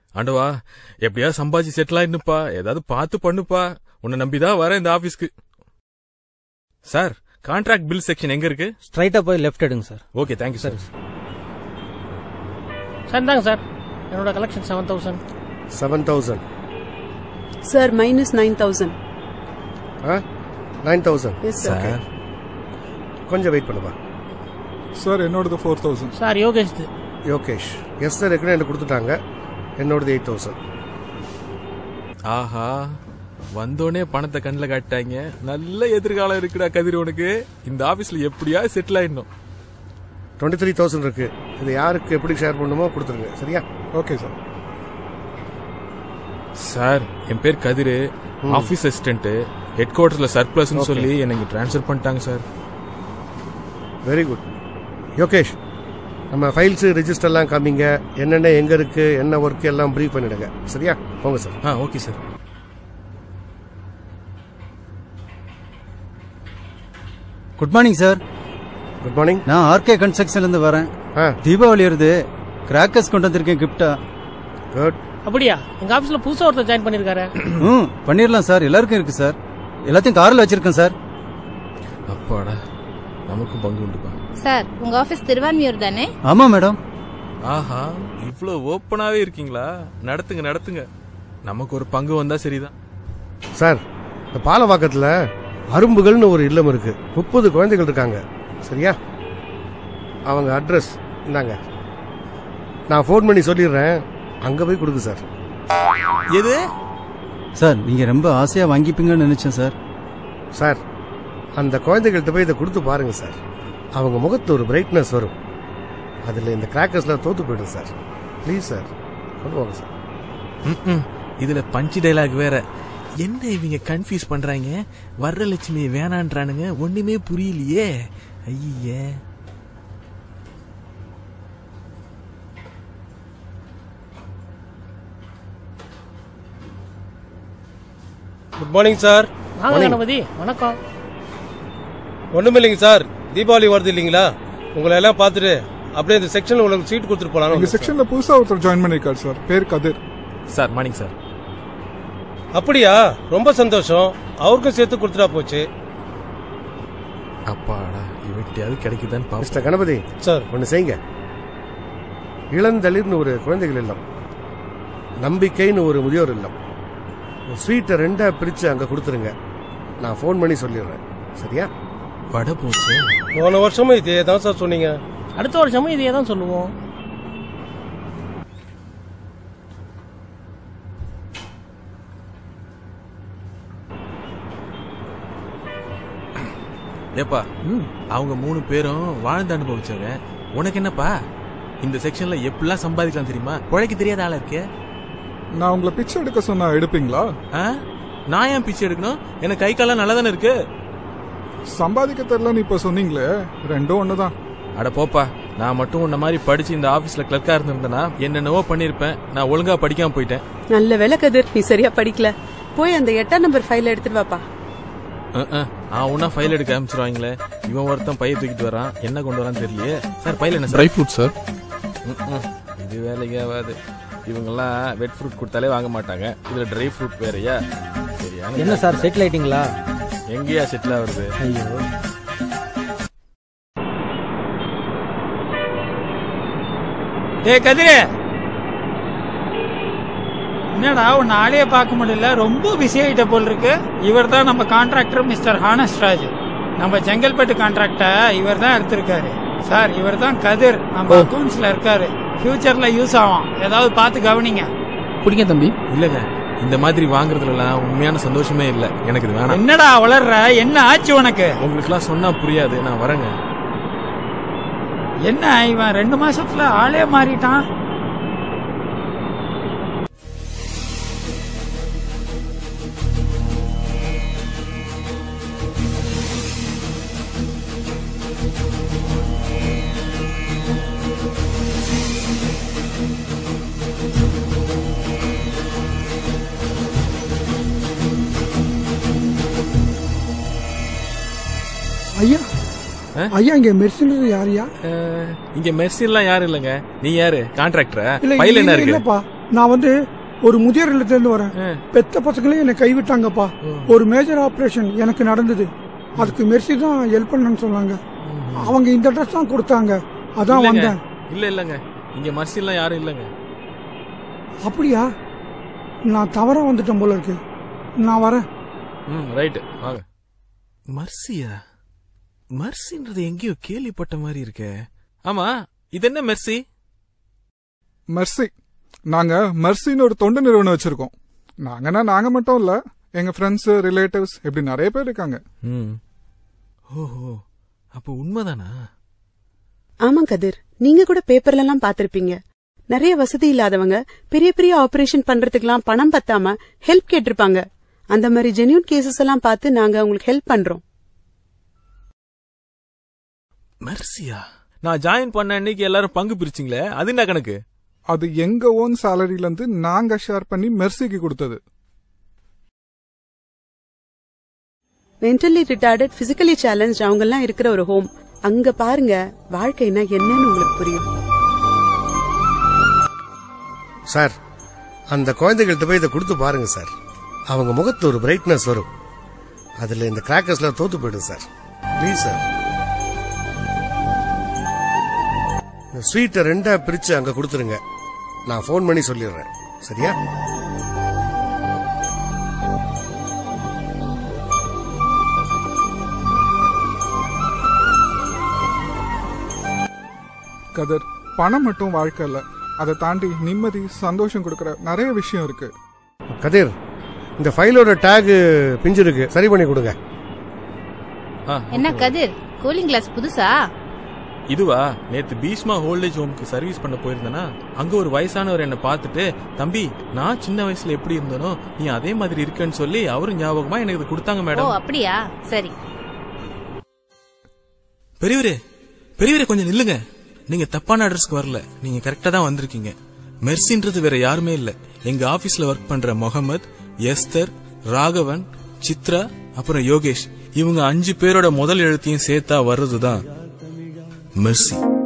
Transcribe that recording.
ஆண்டவா எப்படியாவது சம்பாதிச்சு செட்டில் ஆயிடுப்பா ஏதாவது பார்த்து பண்ணுப்பா உன்னை நம்பிதான் வரேன் இந்த ஆபீஸ்க்கு சார் கான்ட்ராக்ட் பில் செக்ஷன் எங்க இருக்கு ஸ்ட்ரைட்டா போய் லெஃப்ட் எடுங்க sir okay thank you sir sir இந்தாங்க சார் என்னோட collection seven thousand seven thousand sir minus nine thousand nine thousand yes sir sir கொஞ்சம் வெயிட் பண்ணுப்பா சார் என்னோடது four thousand sir Yogesh Yogesh yes sir ஏற்கனவே எனக்கு கொடுத்துட்டாங்க என்னோடது எயிட் தௌசண்ட் ஆஹா வந்தோடனே பணத்தை கண்ணில் காட்டாங்க நல்ல எதிர்காலம் இருக்குடா கதிர் உனக்கு இந்த ஆபீஸ்ல எப்படியா செட்டில் ஆயிடணும் டுவெண்ட்டி த்ரீ தௌசண்ட் இருக்கு இது யாருக்கு எப்படி ஷேர் பண்ணுமோ கொடுத்துருங்க சரியா ஓகே சார் சார் என் பேர் கதிர் ஆபீஸ் அசிஸ்டன்ட் ஹெட் குவார்டர்ல சர்ப்ளஸ்னு சொல்லி எனக்கு ட்ரான்ஸ்ஃபர் பண்ணிட்டாங்க சார் வெரி குட் யோகேஷ் நம்ம ஃபைல்ஸ் ரிஜிஸ்டர்லாம் காமிங்க என்னென்ன எங்க இருக்கு என்ன ஒர்க் எல்லாம் ப்ரீஃப் பண்ணிடுங்க சரியா போங்க சார் ஆ okay sir good morning sir good morning நான் ஆர்கே கன்ஸ்ட்ரக்ஷன்ல இருந்து வரேன் ஆ தீபாவளி வருது கிராக்கர்ஸ் கொண்டு வந்திருக்கேன் கிஃப்டா குட் அப்படியா எங்க ஆபீஸ்ல புதுசா ஒருத்தர் ஜாயின் பண்ணிருக்காரு ம் பண்ணிடலாம் சார் எல்லாருக்கும் இருக்கு சார் எல்லாத்தையும் கார்ல வச்சிருக்கேன் சார் அப்பாடா நமக்கும் பங்கு உண்டுப்பா சார் உங்க ஆபீஸ் திருவான்மியூர் தானே ஆமா மேடம் ஆஹா இவ்ளோ ஓப்பனாவே இருக்கீங்களா நடத்துங்க நடத்துங்க நமக்கு ஒரு பங்கு வந்தா சரிதான் சார் இந்த பாலவாக்கத்தில் அரும்புகள்னு ஒரு இல்லம் இருக்கு முப்பது குழந்தைகள் இருக்காங்க சரியா அவங்க அட்ரஸ் இந்தாங்க நான் ஃபோன் பண்ணி சொல்லிடுறேன் அங்கே போய் கொடுங்க சார் எது சார் நீங்க ரொம்ப ஆசையா வாங்கிப்பீங்கன்னு நினைச்சேன் சார் சார் அந்த குழந்தைகள்கிட்ட போய் இதை கொடுத்து பாருங்க சார் அவங்க முகத்து ஒரு பிரைட்னஸ் வரும் அதில் இந்த கிராக்கர்ஸ்லாம் தோத்து போயிடும் சார் ப்ளீஸ் சார் கொண்டு வாங்க சார் ம்ம். இதுல பஞ்சு டைலாக் வேற என்ன இவங்க கன்ஃபியூஸ் பண்றாங்க வர்ற லட்சுமி வேணான்றானுங்க ஒண்ணுமே புரியலையே ஐயே குட் மார்னிங் சார் வாங்க கணபதி வணக்கம் ஒண்ணுமில்லைங்க சார் தீபாவளி வருது இல்லைங்களா உங்களை எல்லாம் பார்த்துட்டு அப்படியே இந்த செக்ஷன்ல உங்களுக்கு சீட் கொடுத்துட்டு எங்க போலாம் செக்ஷன்ல புதுசா ஒருத்தர் ஜாயின் பண்ணிருக்காரு சார் பேர் கதிர் சார் மார்னிங் சார் அப்படியா ரொம்ப சந்தோஷம் அவருக்கும் சேர்த்து கொடுத்துட்டா போச்சு அப்பாடா இவட்டியாவது கிடைக்குதான்னு பாப்போம் மிஸ்டர் கணபதி சார் ஒன்று செய்யுங்க இளந்தளிர்னு ஒரு குழந்தைகள் இல்லம் நம்பிக்கைன்னு ஒரு முதியோர் இல்லம் ஸ்வீட்டை ரெண்டா பிரிச்சு அங்க கொடுத்துருங்க நான் ஃபோன் பண்ணி சொல்லிடுறேன் சரியா வடை போச்சு போன வருஷமும் இதே தான் சார் சொன்னீங்க அடுத்த வருஷமும் இதையே தான் சொல்லுவோம் ஏப்பா அவங்க மூணு பேரும் வாழ்ந்து அனுபவிச்சவங்க உனக்கு என்னப்பா இந்த செக்ஷன்ல எப்படிலாம் சம்பாதிக்கலாம் தெரியுமா உழைக்க தெரியாத ஆளா இருக்கே நான் உங்களை பிச்சை எடுக்க சொன்னா எடுப்பீங்களா ஆ? நான் ஏன் பிச்சை எடுக்கணும் எனக்கு கை காலம் நல்லா தானே இருக்கு சம்பாதிக்க தெரியலன்னு இப்ப சொன்னீங்களே ரெண்டும் ஒண்ணுதான் அட போப்பா நான் மட்டும் உன்ன மாதிரி படிச்சு இந்த ஆபீஸ்ல கிளர்க்கா இருந்திருந்தேனா என்னென்னவோ பண்ணிருப்பேன் நான் ஒழுங்கா படிக்காம போயிட்டேன் நல்ல வேலை கதிர் நீ சரியா படிக்கல போய் அந்த எட்டாம் நம்பர் ஃபைல எடுத்துட்டு வாப்பா அஹ், அஹ். நான் ஒன்னா ஃபைல் எடுக்க ஆரம்பிச்சிருவாங்களே இவன் ஒருத்தன் பைய தூக்கிட்டு வரான் என்ன கொண்டு வரான்னு தெரியலையே சார் பையில என்ன சார் ட்ரை ஃப்ரூட் சார் ம்ம். இது வேலைக்கு ஆகாது இவங்கெல்லாம் வெட் ஃப்ரூட் கொடுத்தாலே வாங்க மாட்டாங்க இதுல ட்ரை ஃப்ரூட் வேறயா சரியா என்ன சார் செட்டில் ஆயிட்டீங்களா எங்கேயா செட்டில் ஆகுறது ஐயோ டேய் கதிரே என்னடா உன் ஆளையே பார்க்க முடியல ரொம்ப பிஸி ஆயிட்ட போல் இருக்கு இவர் தான் நம்ம கான்ட்ராக்டர் மிஸ்டர் ஹானஸ்ராஜ் நம்ம செங்கல்பட்டு கான்ட்ராக்ட இவர் தான் எடுத்திருக்காரு சார் இவர் தான் கதிர் நம்ம அக்கௌண்ட்ஸ்ல இருக்காரு ஃபியூச்சர்ல யூஸ் ஆகும் ஏதாவது பார்த்து கவனிங்க பிடிங்க தம்பி இல்லங்க இந்த மாதிரி வாங்குறதுலாம் உண்மையான சந்தோஷமே இல்ல எனக்கு இது வேணாம் என்னடா வளர்ற என்ன ஆச்சு உனக்கு உங்களுக்குலாம் சொன்னா புரியாது நான் வரேங்க என்ன இவன் ரெண்டு மாசத்துல ஆளே மாறிட்டான் ஐயா ஆ? ஐயா இங்க மெர்சனரி யாரையா அஹ், இங்க மெர்சிலாம் யாரும் இல்லங்க நீ யாரு கான்ட்ராக்டரா இல்ல பையில என்ன இல்ல, இருக்கு இல்லப்பா நான் வந்து ஒரு முதியோர் இல்லத்திலிருந்து வரேன் பெத்த பசங்களே என்னை கைவிட்டாங்கப்பா ஒரு மேஜர் ஆபரேஷன் எனக்கு நடந்தது அதுக்கு மெர்சி தான் ஹெல்ப் பண்ணன்னு சொன்னாங்க அவங்க இந்த அட்ரஸ் தான் கொடுத்தாங்க அதான் இல்லைங்க. வந்தேன் இல்ல இல்லங்க இங்க மர்சிலாம் யாரும் இல்லங்க அப்படியா நான் தவறா வந்துட்டேன் போல இருக்கு நான் வரேன் ம் ரைட் வாங்க மர்சியா மர்சின்றது எங்கேயோ கேள்விப்பட்ட மாதிரி இருக்கே ஆமா இது என்ன மெர்சி மெர்சி நாங்க மெர்சின்னு ஒரு தொண்டு நிறுவனம் வச்சிருக்கோம் நாங்கன்னா நாங்க மட்டும் இல்ல எங்க ஃப்ரெண்ட்ஸ் ரிலேட்டிவ்ஸ் இப்படி நிறைய பேர் இருக்காங்க ம் ஓஹோ அப்போ உண்மைதானா ஆமா கதிர் நீங்க கூட பேப்பர்ல எல்லாம் பாத்திருப்பீங்க நிறைய வசதி இல்லாதவங்க பெரிய பெரிய ஆபரேஷன் பண்றதுக்கெல்லாம் பணம் பத்தாம ஹெல்ப் கேட்டிருப்பாங்க அந்த மாதிரி ஜென்யூன் கேசஸ் எல்லாம் பார்த்து நாங்க உங்களுக்கு ஹெல்ப் பண்றோம் மெர்சியா நான் ஜாயின் பண்ண அன்னைக்கு எல்லாரும் பங்கு பிரிச்சிங்களே அது என்ன கணக்கு அது எங்க ஓன் சேலரில இருந்து நாங்க ஷேர் பண்ணி மெர்சிக்கு கொடுத்தது மென்டலி ரிட்டார்டட் பிசிக்கலி சேலஞ்ச் அவங்க எல்லாம் இருக்கிற ஒரு ஹோம் அங்க பாருங்க வாழ்க்கைனா என்னன்னு உங்களுக்கு புரியும் சார் அந்த குழந்தைகள்கிட்ட போய் இதை கொடுத்து பாருங்க சார் அவங்க முகத்துல ஒரு பிரைட்னஸ் வரும் அதுல இந்த கிராக்கர்ஸ்ல தோத்து போயிடும் சார் ப்ளீஸ் சார் இந்த ஸ்வீட்டை ரெண்டா பிரிச்சு அங்க கொடுத்துருங்க நான் ஃபோன் பண்ணி சொல்லிடுறேன் சரியா கதர் பணம் மட்டும் வாழ்க்கை இல்ல அதை தாண்டி நிம்மதி சந்தோஷம் கொடுக்கற நிறைய விஷயம் இருக்கு கதிர் இந்த ஃபைலோட டேக் பிஞ்சிருக்கு சரி பண்ணி கொடுங்க என்ன கதிர் கூலிங் கிளாஸ் புதுசா இதுவா நேத்து பீஷ்மா ஓல்டேஜ் ஹோம்க்கு சர்வீஸ் பண்ண போயிருந்தேனா அங்க ஒரு வயசானவர் என்ன பார்த்துட்டு தம்பி நான் சின்ன வயசுல எப்படி இருந்தனோ நீ அதே மாதிரி இருக்கேன்னு சொல்லி அவரு ஞாபகமா எனக்கு இது கொடுத்தாங்க ஓ மேடம் அப்படியா சரி பெரியவரே பெரியவரே கொஞ்சம் நில்லுங்க நீங்க தப்பான அட்ரஸ்க்கு வரல நீங்க கரெக்டா தான் வந்திருக்கீங்க மெர்சின்றது வேற யாருமே இல்ல எங்க ஆபீஸ்ல ஒர்க் பண்ற முகமது எஸ்தர் ராகவன் சித்ரா அப்புறம் யோகேஷ் இவங்க அஞ்சு பேரோட முதல் எழுத்தையும் சேர்த்தா வர்றதுதான் மெர்சி